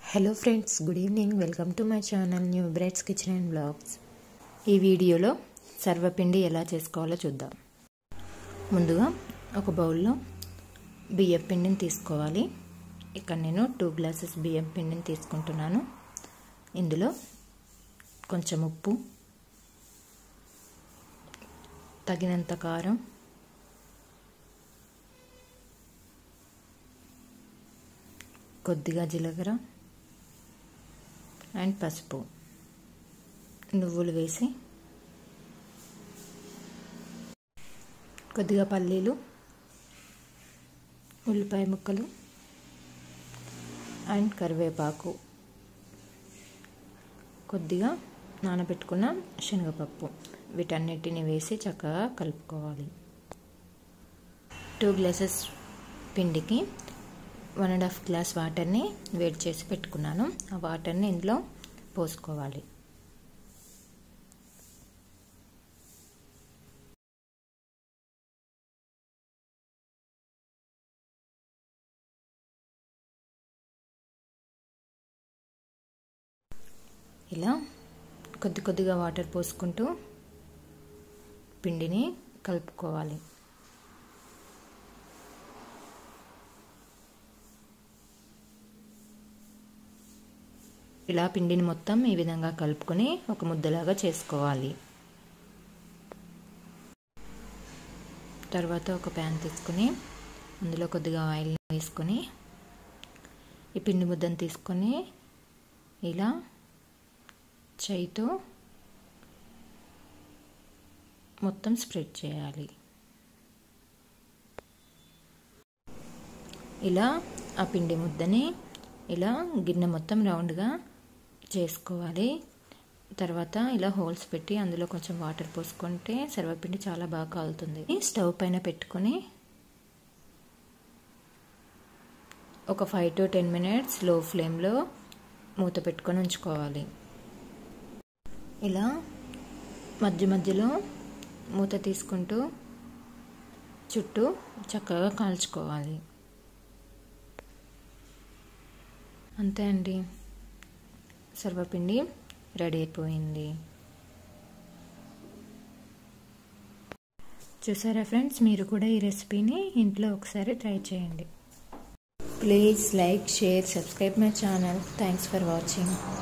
hello friends good evening welcome to my channel new brights kitchen and blogs ఈ వీడియోలో సర్వపిండి ఎలా చేసుకోవాలో చూద్దాం ముందుగా ఒక బౌల్లో బియ్యం పిండిని తీసుకోవాలి ఇక్కడ నేను టూ గ్లాసెస్ బియ్యం పిండిని తీసుకుంటున్నాను ఇందులో కొంచెం ఉప్పు తగినంత కారం కొద్దిగా జీలకర్ర అండ్ పసుపు నువ్వులు వేసి కొద్దిగా పల్లీలు ఉల్లిపాయ ముక్కలు అండ్ కరివేపాకు కొద్దిగా నానబెట్టుకున్న శనగపప్పు వీటన్నిటిని వేసి చక్కగా కలుపుకోవాలి టూ గ్లాసెస్ పిండికి వన్ అండ్ హాఫ్ గ్లాస్ వాటర్ని వేడి చేసి పెట్టుకున్నాను ఆ వాటర్ని ఇందులో పోసుకోవాలి ఇలా కొద్ది కొద్దిగా వాటర్ పోసుకుంటూ పిండిని కలుపుకోవాలి ఇలా పిండిని మొత్తం ఈ విధంగా కలుపుకొని ఒక ముద్దలాగా చేసుకోవాలి తర్వాత ఒక ప్యాన్ తీసుకొని అందులో కొద్దిగా ఆయిల్ వేసుకొని ఈ పిండి ముద్దను తీసుకొని ఇలా చేయితో మొత్తం స్ప్రెడ్ చేయాలి ఇలా ఆ పిండి ముద్దని ఇలా గిన్నె మొత్తం రౌండ్గా చేసుకోవాలి తర్వాత ఇలా హోల్స్ పెట్టి అందులో కొంచెం వాటర్ పోసుకుంటే సర్వపిండి చాలా బాగా కాలుతుంది స్టవ్ పైన పెట్టుకొని ఒక ఫైవ్ టు టెన్ మినిట్స్ లో ఫ్లేమ్లో మూత పెట్టుకొని ఉంచుకోవాలి ఇలా మధ్య మధ్యలో మూత తీసుకుంటూ చుట్టూ చక్కగా కాల్చుకోవాలి అంతే అండి సర్వపిండి రెడీ అయిపోయింది చూసారా ఫ్రెండ్స్ మీరు కూడా ఈ రెసిపీని ఇంట్లో ఒకసారి ట్రై చేయండి please like share subscribe my channel thanks for watching